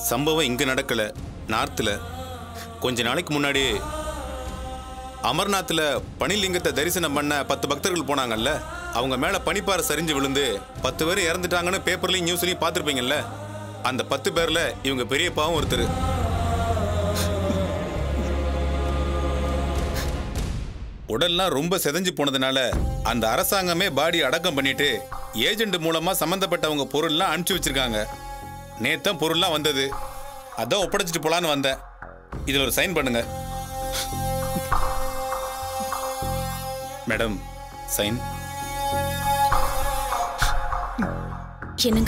சம்பவம் இங்க நடக்கல நார்த்தில் கொஞ்ச நாளைக்கு முன்னாடி அமர்நாத்தில் பனிலிங்கத்தை தரிசனம் பண்ண பத்து பக்தர்கள் போனாங்கல்ல அவங்க மேல பனிப்பாறை சரிஞ்சு விழுந்து பத்து பேர் இறந்துட்டாங்கன்னு பேப்பர்லையும் நியூஸ்லையும் பார்த்துருப்பீங்கல்ல அந்த பத்து பேர்ல இவங்க பெரியப்பாவும் ஒருத்தர் உடல்லாம் ரொம்ப செதஞ்சு போனதுனால அந்த அரசாங்கமே பாடி அடக்கம் பண்ணிட்டு ஏஜென்ட் மூலமா சம்பந்தப்பட்டவங்க பொருள்லாம் அனுப்பிச்சு வச்சிருக்காங்க நேத்தான் பொருள்லாம் வந்தது அதான் ஒப்படைச்சிட்டு போலான்னு வந்தேன் இதுல ஒரு சைன் பண்ணுங்க மேடம் சைன் என்னங்க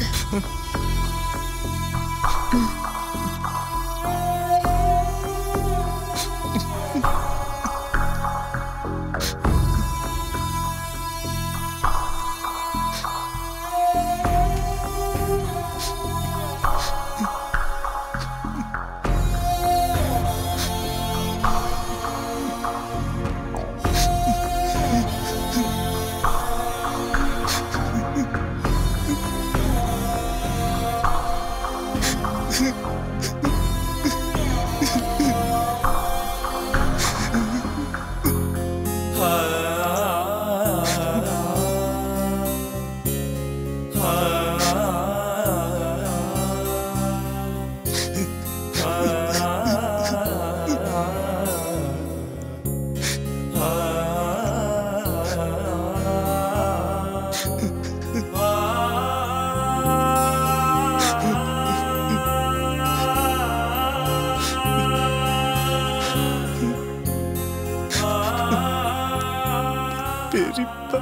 பெரியப்பா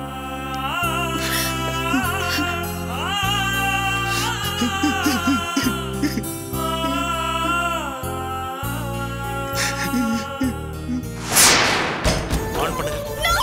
ஆன் பண்ணுங்க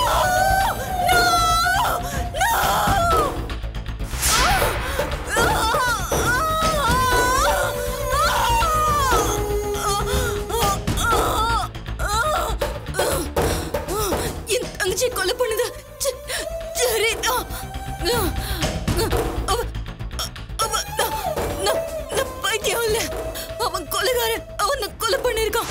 என் தங்கச்சி கொலை பண்ணுது ச- சரிதா நான்- அவ- அவ- நான்- நான்- நான் பைத்தியம் இல்ல. அவன் கொலைகாரன் அவனை கொலை பண்ணிருக்கான்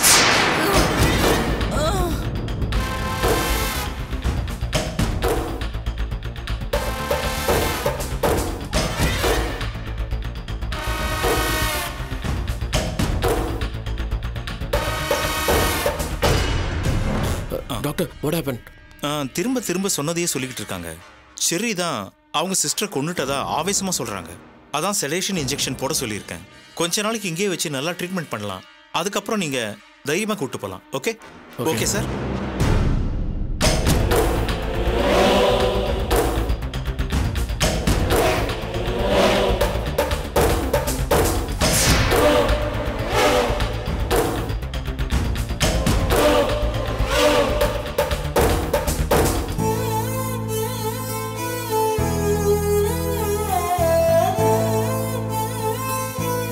டாக்டர் வாட் ஹேப்பன் ஆ, திரும்ப திரும்ப சொன்னதையே சொல்லிக்கிட்டு இருக்காங்க செர்ரி தான் அவங்க சிஸ்டர் கொன்னுட்டதா ஆவேசமா சொல்றாங்க அதான் செலேஷன் இன்ஜெக்ஷன் போட சொல்லியிருக்கேன் கொஞ்ச நாளைக்கு இங்கேயே வச்சு நல்லா ட்ரீட்மெண்ட் பண்ணலாம் அதுக்கப்புறம் நீங்க தைரியமா கூட்டு போகலாம் ஓகே ஓகே சார்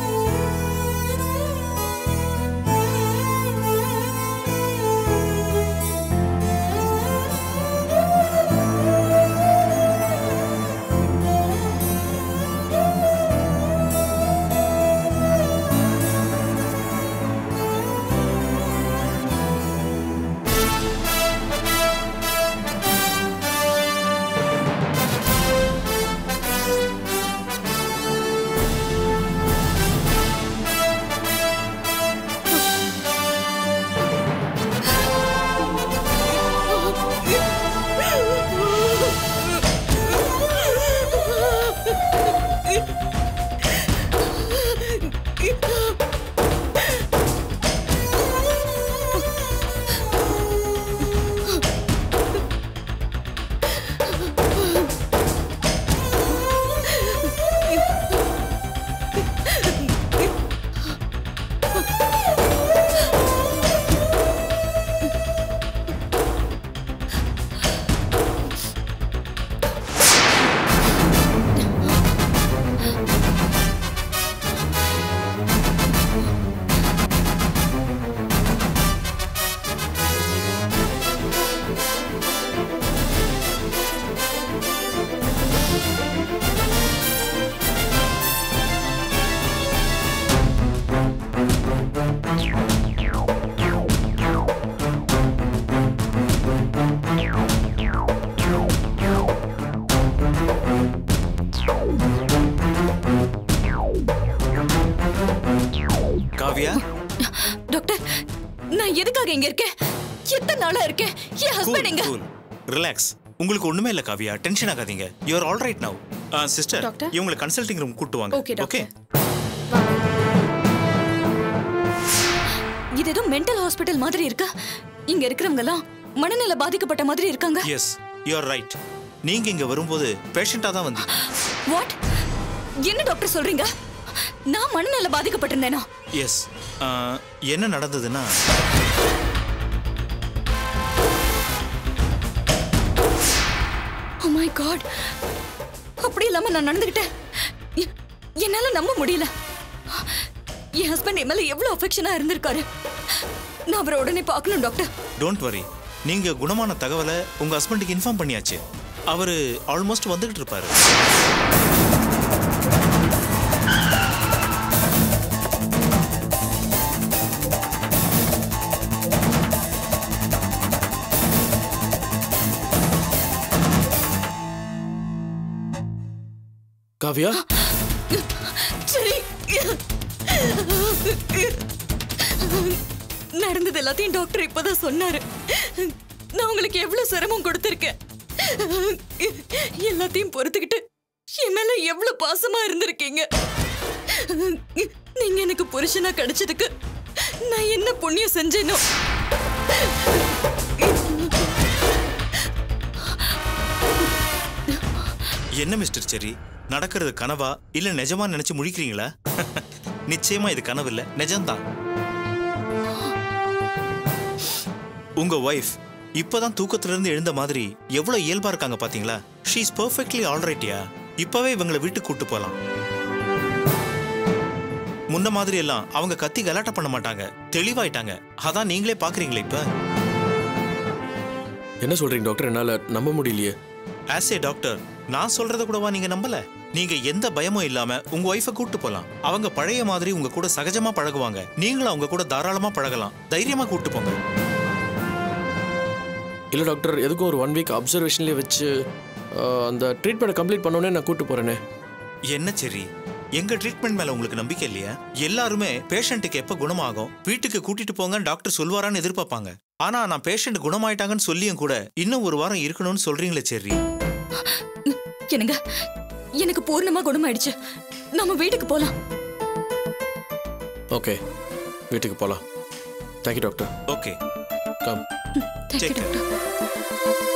ஆ எதுக்காக இங்க இருக்கேன் எத்தனை நாளா இருக்கேன் என் ஹஸ்பண்ட் எங்க கூல் ரிலாக்ஸ் உங்களுக்கு ஒண்ணுமே இல்ல காவியா டென்ஷன் ஆகாதீங்க you are all right now sister doctor? இவங்களை கன்சல்டிங் ரூம் கூட்டு வாங்க ஓகே டாக்டர் இது ஏதோ மென்டல் ஹாஸ்பிட்டல் மாதிரி இருக்கா இங்க இருக்கிறவங்க எல்லாம் மனநல பாதிக்கப்பட்ட மாதிரி இருக்காங்க எஸ் யூ ஆர் ரைட் நீங்க இங்க வரும்போது பேஷண்டா தான் வந்தீங்க வாட் என்ன டாக்டர் சொல்றீங்க நான் மனநல பாதிக்கப்பட்டிருந்தேனா எஸ் என்ன நடந்ததுன்னா ஓ மை காட் அப்படி இல்லாம நான் நடந்துக்கிட்டேன் எ- என்னால நம்ப முடியல என் ஹஸ்பண்ட் என் மேல எவ்வளவு அஃபெக்ஷனா இருந்திருக்காரு நான் அவரை உடனே பார்க்கணும் டாக்டர் டோன்ட் வரி நீங்க குணமான தகவலை உங்க ஹஸ்பண்டுக்கு இன்ஃபார்ம் பண்ணியாச்சு அவரு ஆல்மோஸ்ட் வந்துகிட்டு இருப்பாரு காவியா சரி நடந்தது எல்லாத்தையும் டாக்டர் இப்பதான் சொன்னாரு நான் உங்களுக்கு எவ்வளவு சிரமம் கொடுத்திருக்கேன் எல்லாத்தையும் பொறுத்துக்கிட்டு என் மேல எவ்வளவு பாசமா இருந்திருக்கீங்க நீங்க எனக்கு புருஷனா கிடைச்சதுக்கு நான் என்ன புண்ணியம் செஞ்சேனோ என்ன மிஸ்டர் செரி நடக்கிறது கனவா இல்ல நிஜமா நினைச்சு முழிக்கிறீங்களா நிச்சயமா இது கனவு இல்ல நிஜம்தான் உங்க ஒய்ஃப் இப்பதான் தூக்கத்துல இருந்து எழுந்த மாதிரி எவ்வளவு இயல்பா இருக்காங்க பாத்தீங்களா ஷீ இஸ் பெர்ஃபெக்ட்லி ஆல்ரைட்டியா இப்பவே இவங்களை வீட்டுக்கு கூட்டு போலாம் முன்ன மாதிரி எல்லாம் அவங்க கத்தி கலாட்டம் பண்ண மாட்டாங்க தெளிவாயிட்டாங்க அதான் நீங்களே பாக்குறீங்களே இப்ப என்ன சொல்றீங்க டாக்டர் என்னால நம்ப முடியலையே ஆஸ் ஏ டாக்டர் நான் சொல்றத கூடவா நீங்க நம்பல நீங்க எந்த பயமும் இல்லாம உங்க ஒய்ஃபை கூட்டு போலாம் அவங்க பழைய மாதிரி உங்க கூட சகஜமா பழகுவாங்க நீங்களும் அவங்க கூட தாராளமா பழகலாம் தைரியமா கூட்டு போங்க இல்ல டாக்டர் எதுக்கும் ஒரு ஒன் வீக் அப்சர்வேஷன்லேயே வச்சு அஹ், அந்த ட்ரீட்மெண்ட் கம்ப்ளீட் பண்ணோன்னே நான் கூட்டு போறேனே என்ன சரி எங்க ட்ரீட்மெண்ட் மேல உங்களுக்கு நம்பிக்கை இல்லையா எல்லாருமே பேஷண்ட்டுக்கு எப்ப குணமாகும் வீட்டுக்கு கூட்டிட்டு போங்க டாக்டர் சொல்வாரான்னு எதிர்பார்ப்பாங்க ஆனா நான் பேஷண்ட் குணமாயிட்டாங்கன்னு சொல்லியும் கூட இன்னும் ஒரு வாரம் இருக்கணும்னு சொல்றீங்களே சரி என்னங்க எனக்கு பூர்ணமா குணமாயிடுச்சு நம்ம வீட்டுக்கு போலாம் ஓகே வீட்டுக்கு போகலாம் thank you doctor okay come thank you Take care. Doctor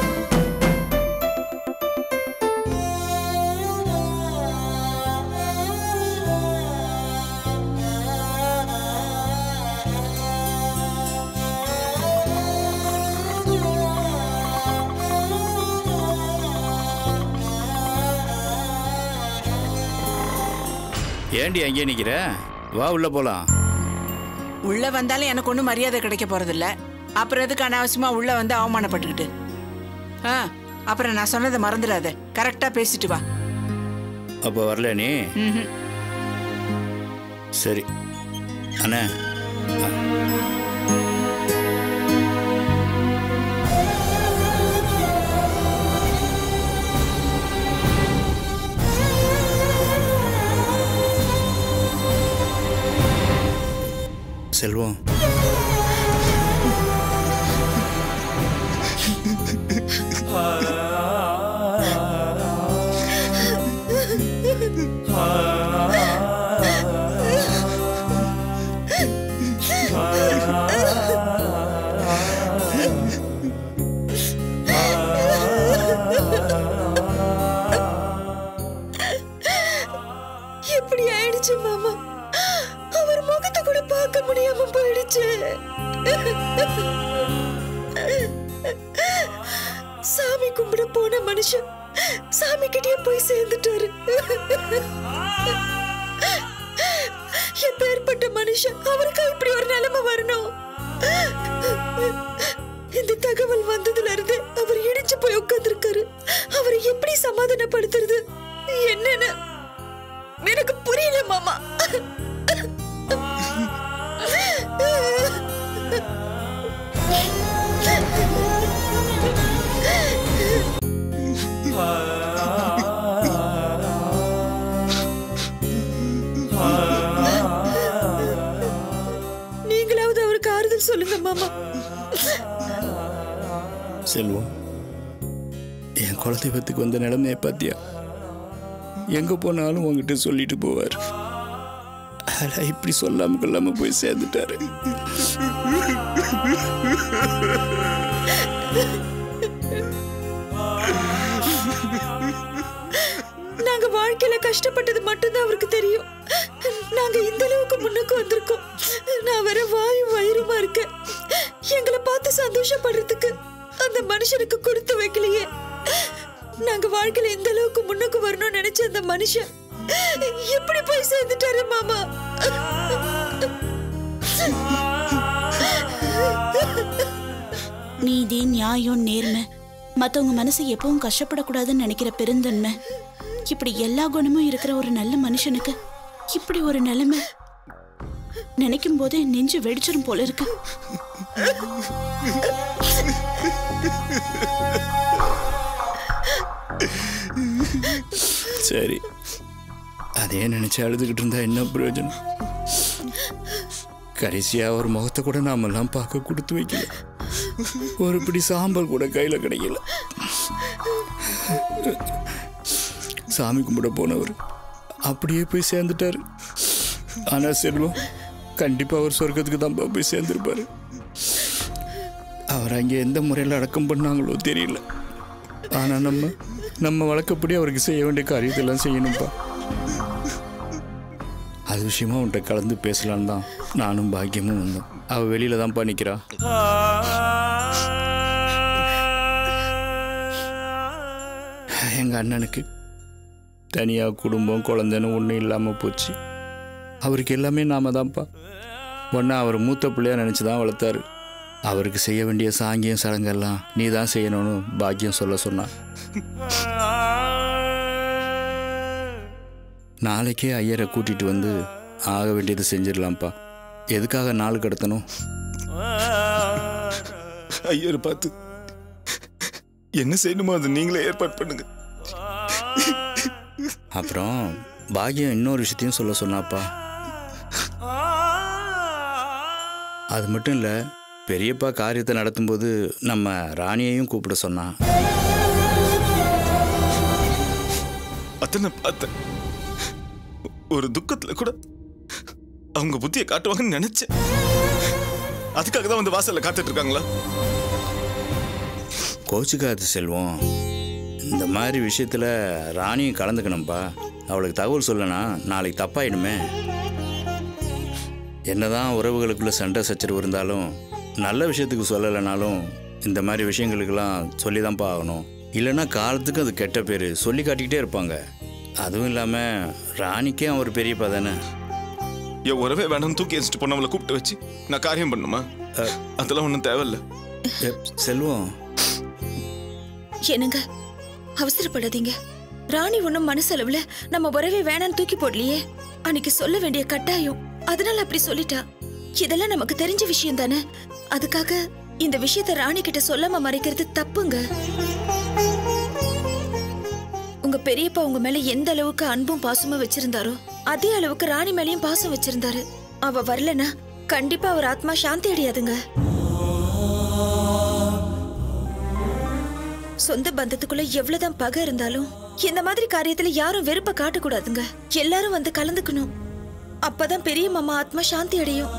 ஏண்டி அங்கேயே நிக்கிற வா உள்ள போலாம் உள்ள வந்தாலும் எனக்கு ஒன்றும் மரியாதை கிடைக்க போறதில்ல அப்புறம் எதுக்கு அனாவசியமா உள்ள வந்து அவமானப்பட்டுக்கிட்டு ஆ அப்புறம் நான் சொன்னதை மறந்துடாத கரெக்டா பேசிட்டு வா அப்போ வரல நீ ம்ஹும். சரி அண்ணே செல்வம் எப்படி ஆயிடுச்சு மாமா அவர் முகத்தை கூட பார்க்க முடியாம போயிடுச்சு சாமி கும்பிட போன மனுஷன் சாமி கிட்டே போய் சேர்ந்துட்டாரு எப்பேற்பட்ட மனுஷன் அவருக்கு இப்படி ஒரு நிலைமை வரணும் இந்த தகவல் வந்ததுல இருந்து அவர் இடிச்சு போய் உட்கார்ந்திருக்காரு அவரை எப்படி சமாதானப்படுத்துறது என்னன்னு எனக்கு புரியல மாமா நீங்களாவது அவருக்கு ஆறுதல் சொல்லுங்க மாமா செல்வம் என் குலதெய்வத்துக்கு வந்த நிலைமையை பார்த்தியா எங்கே போனாலும் உங்ககிட்ட சொல்லிட்டு போவார் ஆனால் இப்படி சொல்லாம கொள்ளாம போய் சேர்ந்துட்டாரு நாங்க வாழ்க்கையில கஷ்டப்பட்டது மட்டும்தான் அவருக்கு தெரியும் நாங்க இந்த அளவுக்கு முன்னுக்கு வந்திருக்கோம் நான் வர வாயும் வயிறுமா இருக்கேன் எங்களை பார்த்து சந்தோஷப்படுறதுக்கு அந்த மனுஷனுக்கு கொடுத்து வைக்கலையே நாங்க வாழ்க்கையில இந்த அளவுக்கு முன்னுக்கு வரணும்னு நினைச்ச அந்த மனுஷன் எப்படி போய் சேர்ந்துட்டாரு மாமா நீதி நியாயம் நேர்மை மத்தவங்க மனசு எப்பவும் கஷ்டப்படக்கூடாதுன்னு நினைக்கிற பெருந்தன்மை இப்படி எல்லா குணமும் இருக்கிற ஒரு நல்ல மனுஷனுக்கு இப்படி ஒரு நிலைமை நினைக்கும் போதே நெஞ்சு வெடிச்சிரும் போல இருக்கு சரி அதே நினைச்சு அழுதுகிட்டு இருந்தா என்ன பிரயோஜனம் கடைசியா ஒரு முகத்தை கூட நாமெல்லாம் பார்க்க கொடுத்து வைக்கல ஒரு பிடி சாம்பல் கூட கையில கிடைக்கல சாமி கும்பிட போனவர் அப்படியே போய் சேர்ந்துட்டாரு ஆனா செல்வம் கண்டிப்பா அவர் சொர்க்கத்துக்கு தான் போய் சேர்ந்திருப்பாரு அவர் அங்கே எந்த முறையில் அடக்கம் பண்ணாங்களோ தெரியல ஆனா நம்ம நம்ம வழக்கப்படி அவருக்கு செய்ய வேண்டிய காரியத்தெல்லாம் செய்யணும்ப்பா அது விஷயமா உன்கிட்ட கலந்து பேசலான்னு தான் நானும் பாக்கியமும் வந்தோம் அவ வெளியில தான்ப்பா நிக்கிறா எங்க அண்ணனுக்கு தனியா குடும்பம் குழந்தைன்னு ஒன்றும் இல்லாம போச்சு அவருக்கு எல்லாமே நாம தான்ப்பா ஒன்றா அவர் மூத்த பிள்ளையா நினச்சி தான் வளர்த்தாரு அவருக்கு செய்ய வேண்டிய சாங்கியம் சடங்கெல்லாம் நீ தான் செய்யணும்னு பாக்கியம் சொல்ல சொன்னான் நாளைக்கே ஐயரை கூட்டிட்டு வந்து ஆக வேண்டியது செஞ்சிடலாம்ப்பா எதுக்காக நாள் கடத்தணும் ஐயர் பார்த்து என்ன செய்யணுமோ அது நீங்களே ஏற்பாடு பண்ணுங்க அப்புறம் பாக்கியம் இன்னொரு விஷயத்தையும் சொல்ல சொன்னாப்பா அது மட்டும் இல்லை பெரியப்பா காரியத்தை நடத்தும்போது நம்ம ராணியையும் கூப்பிட சொன்னான் அத்தனை பார்த்தேன் ஒரு துக்கத்துல கூட அவங்க புத்தியை காட்டுவாங்கன்னு நினைச்சேன் அதுக்காக தான் வந்து வாசல்ல காத்துட்டு இருக்காங்களா கோச்சுக்காது செல்வம் இந்த மாதிரி விஷயத்தில் ராணியும் கலந்துக்கணும்ப்பா அவளுக்கு தகவல் சொல்லனா நாளைக்கு தப்பாயிடுமே என்னதான் உறவுகளுக்குள்ள சண்டை சச்சரவு இருந்தாலும் நல்ல விஷயத்துக்கு சொல்லலைனாலும் இந்த மாதிரி விஷயங்களுக்கெல்லாம் சொல்லி தான்ப்பா ஆகணும் இல்லைன்னா காலத்துக்கு அது கெட்ட பேர் சொல்லி காட்டிக்கிட்டே இருப்பாங்க அதுவும் இல்லாமல் ராணிக்கே அவன் ஒரு பெரியப்பா தானே என் உறவே வேணாம்னு தூக்கி எரிச்சிட்டு பொண்ணவளை கூப்பிட்டு வச்சு நான் காரியம் பண்ணுமா அதெல்லாம் ஒன்றும் தேவையில்ல எ, செல்வம் என்னங்க அவசரப்படாதீங்க ராணி ஒண்ணும் மனசளவுல நம்ம உறவே வேணான்னு தூக்கி போடலையே அன்னைக்கு சொல்ல வேண்டிய கட்டாயம் அதனால அப்படி சொல்லிட்டா இதெல்லாம் நமக்கு தெரிஞ்ச விஷயம் தானே அதுக்காக இந்த விஷயத்த ராணி கிட்ட சொல்லாம மறைக்கிறது தப்புங்க உங்க பெரியப்பா உங்க மேல எந்த அளவுக்கு அன்பும் பாசமும் வச்சிருந்தாரோ அதே அளவுக்கு ராணி மேலயும் பாசம் வச்சிருந்தாரு அவ வரலனா கண்டிப்பா அவர் ஆத்மா சாந்தி அடையாதுங்க சொந்த பந்தத்துக்குள்ள எவ்வளவுதான் பகை இருந்தாலும் இந்த மாதிரி காரியத்துல யாரும் வெறுப்ப காட்டக்கூடாதுங்க எல்லாரும் வந்து கலந்துக்கணும் அப்பதான் பெரிய மாமா ஆத்மா சாந்தி அடையும்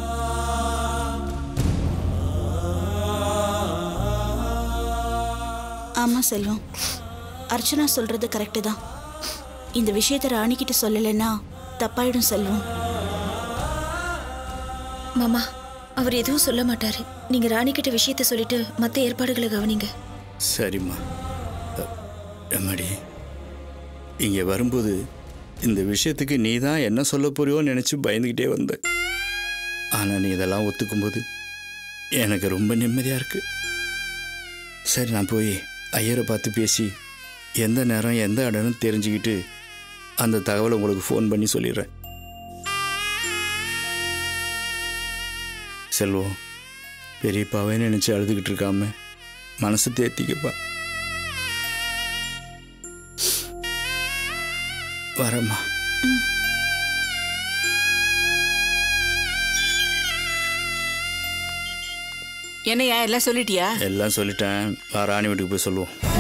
ஆமா செல்வம் அர்ச்சனா சொல்றது கரெக்டு தான் இந்த விஷயத்த ராணிக்கிட்ட சொல்லலைன்னா தப்பாயிடும் செல்வம் மாமா அவர் எதுவும் சொல்ல மாட்டாரு நீங்க ராணி கிட்ட விஷயத்த சொல்லிட்டு மத்த ஏற்பாடுகளை கவனிங்க சரிம்மா அ, எம்மாடி இங்கே வரும்போது இந்த விஷயத்துக்கு நீ தான் என்ன சொல்ல போறியோன்னு நினச்சி பயந்துக்கிட்டே வந்த ஆனால் நீ இதெல்லாம் ஒத்துக்கும்போது எனக்கு ரொம்ப நிம்மதியாக இருக்கு சரி நான் போய் ஐயரை பார்த்து பேசி எந்த நேரம் எந்த இடம்னு தெரிஞ்சுக்கிட்டு அந்த தகவலை உங்களுக்கு ஃபோன் பண்ணி சொல்லிடுறேன் செல்வம் பெரியப்பாவே நினச்சி அழுதுகிட்டு இருக்காம மனசு தேத்திக்கப்பா வரேம்மா என்னையா எல்லாம் சொல்லிட்டியா எல்லாம் சொல்லிட்டேன் வா ராணி வீட்டுக்கு போய் சொல்லுவோம்